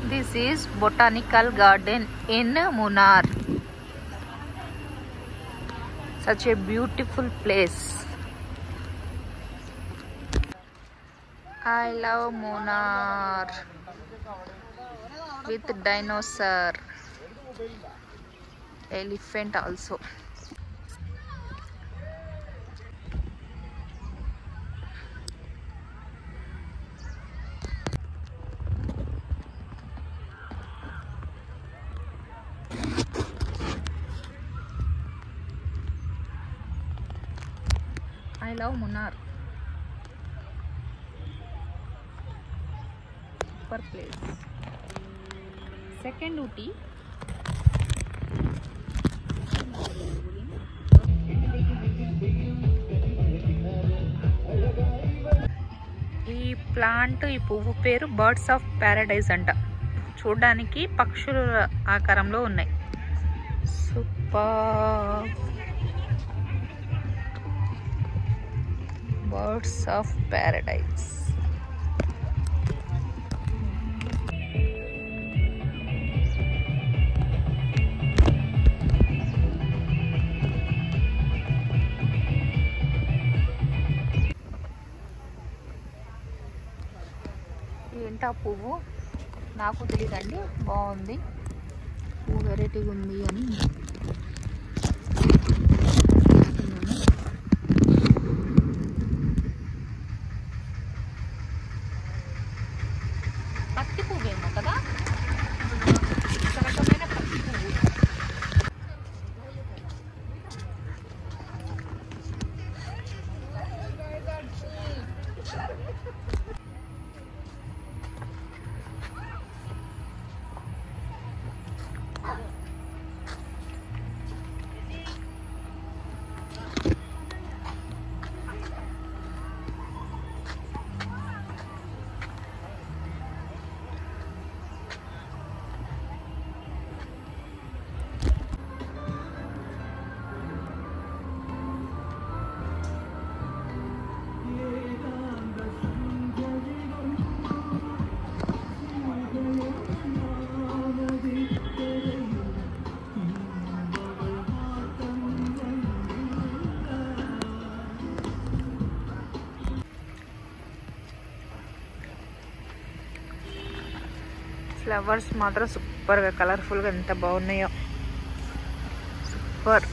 This is botanical garden in Munnar. Such a beautiful place. I love Munnar with dinosaur, elephant also. I love Munnar. Super place. Second Uti. ఈ plant ఈ పువ్వు పేరు birds of Paradise అంట చూడడానికి పక్షుల ఆకారంలో ఉన్నాయి super birds of Paradise ఏంటా పువ్వు నాకు తెలియదండి బాగుంది పువ్వు వెరైటీగా ఉంది అని పత్తి పువ్వేమో కదా ఒక రకమైన పత్తి పువ్వు ఫ్లవర్స్ మాత్రం సూపర్గా కలర్ఫుల్గా ఎంత బాగున్నాయో super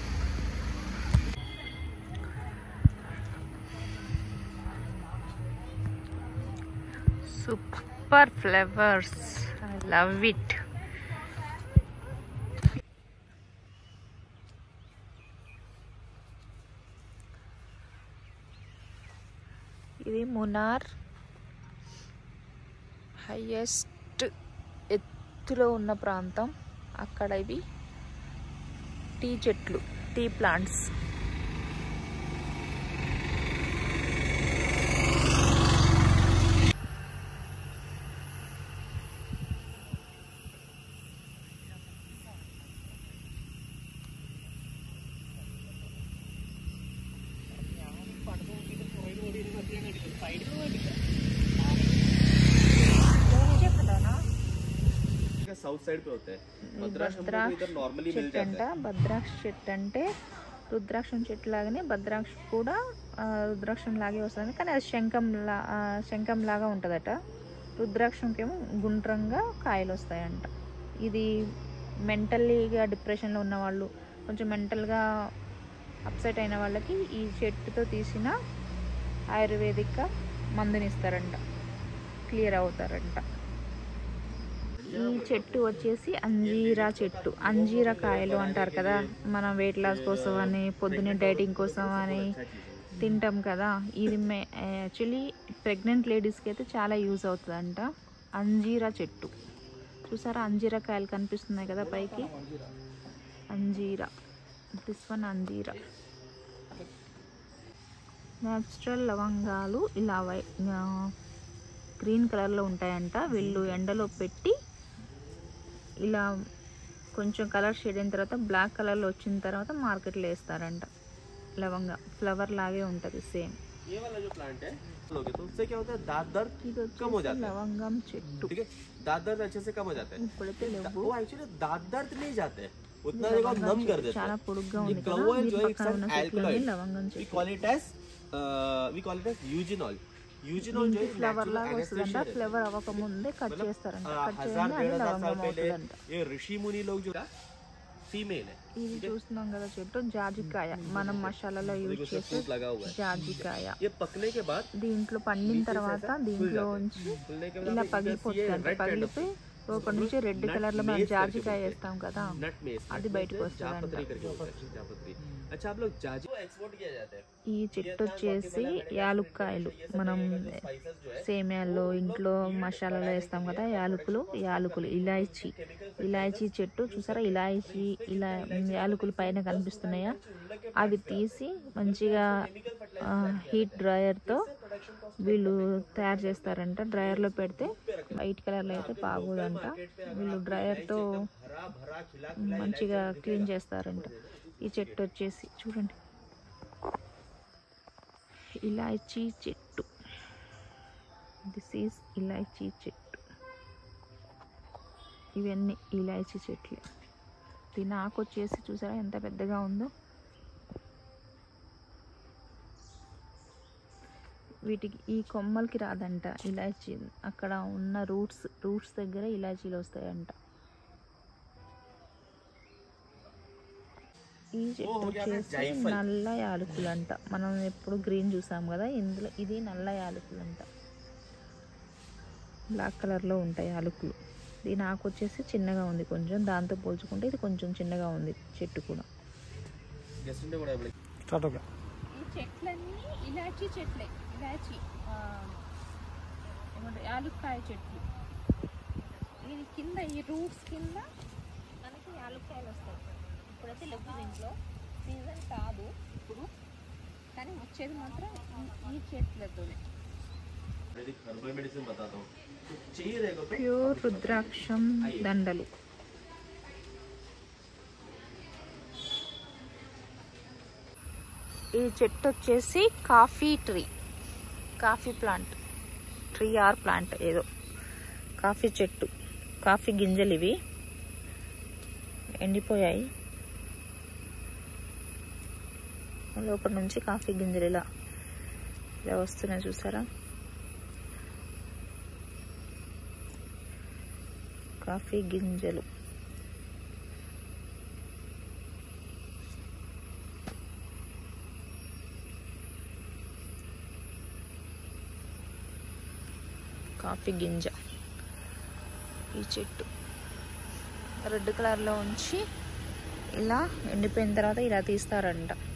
super flowers I love it ఇది మునార్ హైయెస్ట్ ఎత్తులో ఉన్న ప్రాంతం అక్కడ ఇవి టీ చెట్లు టీ ప్లాంట్స్ साउथ साइड पे होते हैं भद्राश्रम में భద్రాక్ష इधर नॉर्मली मिल చెట్టు అంట जाता है భద్రాక్ష చెట్టు అంటే రుద్రాక్షం చెట్టు లాగానే భద్రాక్ష కూడా ఆ, రుద్రాక్షం లాగే వస్తుంది కానీ అది శంఖం లా ఆ, శంఖం లాగా ఉంటుందట రుద్రాక్షంకేమో గుండ్రంగా కాయలు వస్తాయంట ఇది మెంటల్లీగా డిప్రెషన్లో ఉన్న వాళ్ళు కొంచెం మెంటల్గా అప్సెట్ అయిన వాళ్ళకి ఈ చెట్టుతో తీసిన ఆయుర్వేదిక మందునిస్తారంట క్లియర్ అవుతారంట ఈ చెట్టు వచ్చేసి అంజీరా చెట్టు అంజీరా కాయలు అంటారు కదా మనం వెయిట్ లాస్ కోసం అని పొద్దున్నే డైటింగ్ కోసం అని తింటాం కదా ఇది మే యాక్చువల్లీ ప్రెగ్నెంట్ లేడీస్కి అయితే చాలా యూజ్ అవుతుందంట అంజీరా చెట్టు చూసారా అంజీరా కాయలు కనిపిస్తున్నాయి కదా పైకి అంజీరా దిస్ వన్ అంజీరా న్యాచురల్ లవంగాలు ఇలా వై గ్రీన్ కలర్లో ఉంటాయంట వీళ్ళు ఎండలో పెట్టి ఇలా కొంచెం కలర్ షేడ్ అయిన తర్వాత బ్లాక్ కలర్లో వచ్చిన తర్వాత మార్కెట్లో వేస్తారంట లవంగా ఫ్లవర్ లాగే ఉంటుంది సేమ్ ये वाला जो प्लांट है लोगे तो उससे क्या होता है दांत दर्द ఇది कम हो వచ్చేసి जाता है లవంగం చెట్టు ठीक है दांत दर्द अच्छे से कम हो जाता है ఇప్పుడైతే లేవు वो एक्चुअली दांत दर्द नहीं जाते हैं उतना जगह లవంగం नम कर చెట్టు देते చాలా हैं పొడుగ్గా ये ఉంది కదా clover దీని जो है పక్కన it's ఉన్న an చెట్లని alkaloid. లవంగం we చెట్టు call it as uh, we call it as eugenol eugenol जो దీనికి है ఫ్లవర్ natural లాగా వస్తుందంట anesthesia रहता है। ఫ్లవర్ అవ్వక ముందే కట్ मतलब, చేస్తారంట आ, కట్ हजार చేయండి डेढ़ అది हजार साल లవంగం पहले అవుతుందంట ये ऋषि मुनि लोग जो फीमेल है ఇది చూస్తున్నాం కదా చెట్టు జాజికాయ మనం మసాలాలో యూజ్ देखो उसमें చేసే फूट लगा हुआ है జాజికాయ ये पकने के बाद దీంట్లో పండిన తర్వాత దీంట్లో ఉంచి फूलने के ఇలా बाद आप देखिए పగిలిపోతుంది ये అంట red kind of పగిలిపోయి లోపల నుంచి రెడ్ nut కలర్ లో మనం maize करके జాజికాయ बोलते हैं। వేస్తాం కదా नट में అది బయటకు వస్తుందంట जापत्री करके बोलते हैं जापत्री अच्छा आप लोग जाजी को एक्सपोर्ट किया जाता है ఈ చెట్టు వచ్చేసి యాలుక్కాయలు మనం स्पाइसेस जो है సేమ్యాల్లో ఇంట్లో మసాలాలో వేస్తాం కదా యాలకులు యాలకులు ఇలాయచీ ఇలాయచీ చెట్టు చూసారా ఇలాయచీ ఇలా యాలకులు పైన కనిపిస్తున్నాయా అవి తీసి మంచిగా హీట్ డ్రయర్తో వీళ్ళు తయారు చేస్తారంట డ్రయర్లో పెడితే వైట్ కలర్లో అయితే బాగోదంట వీళ్ళు డ్రయర్తో हरा भरा खिला మంచిగా క్లీన్ చేస్తారంట ఈ చెట్టు వచ్చేసి చూడండి ఇలాచీ చెట్టు దిస్ ఈజ్ ఇలాచీ చెట్టు ఇవన్నీ ఇలాచీ చెట్లు దీని ఆకు వచ్చేసి చూసారా ఎంత పెద్దగా ఉందో వీటికి ఈ కొమ్మలకి రాదంట ఇలాచీ అక్కడ ఉన్న రూట్స్ రూట్స్ దగ్గర ఇలాచీలు వస్తాయంట ఈ చెట్టు हो गया ना వచ్చేసి जायफल। నల్ల యాలకులంట మనం ఎప్పుడు గ్రీన్ చూసాం కదా ఇందులో ఇది నల్ల యాలకులంట బ్లాక్ కలర్లో ఉంటాయి యాలకులు దీని ఆకు వచ్చేసి చిన్నగా ఉంది కొంచెం దాంతో పోల్చుకుంటే ఇది కొంచెం చిన్నగా ఉంది చెట్టు కూడా गेस्ट ने बड़ा बड़ा స్టార్ట్ ఓకే ఈ చెట్లన్నీ ఇలాచీ చెట్లే ఇలాచీ ఏమంటారు యాలుక్కాయ చెట్లు దీని కింద ఈ రూట్స్ కింద మనకి యాలుక్కాయలు వస్తాయి ఇప్పుడైతే లేవు దీంట్లో సీజన్ కాదు ఇప్పుడు కానీ వచ్చేది మాత్రం ఈ- ఈ చెట్లతోనే मेडिक हर्बल मेडिसिन बताता हूँ तो चाहिए रहेगा तो ప్యూర్ రుద్రాక్షం దండలు ఈ చెట్టు వచ్చేసి coffee tree coffee plant tree or plant ఏదో కాఫీ చెట్టు కాఫీ గింజలు ఇవి ఎండిపోయాయి లోపల నుంచి కాఫీ గింజలు ఇలా ఇలా వస్తున్నాయి చూసారా కాఫీ గింజలు కాఫీ గింజ ఈ చెట్టు రెడ్ కలర్లో ఉంచి ఇలా ఎండిపోయిన తర్వాత ఇలా తీస్తారంట